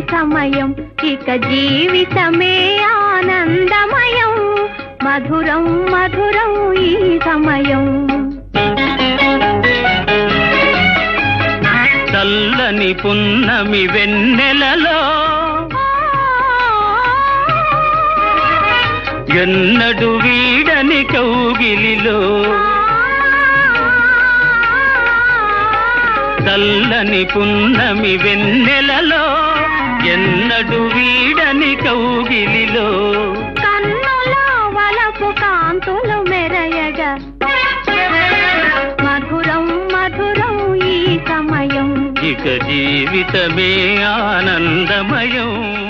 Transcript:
సమయం ఇక జీవితమే ఆనందమయం మధురం మధురం ఈ సమయం చల్లని పున్నమి వెన్నెలలో ఎన్నడు వీడని కౌగిలిలో చల్లని పున్నమి వెన్నెలలో ఎన్నడు వీడని కౌగిలిలో కన్నులో వలపు కాంతులు మెరయగా మధురం మధురం ఈ సమయం ఇక జీవితమే ఆనందమయం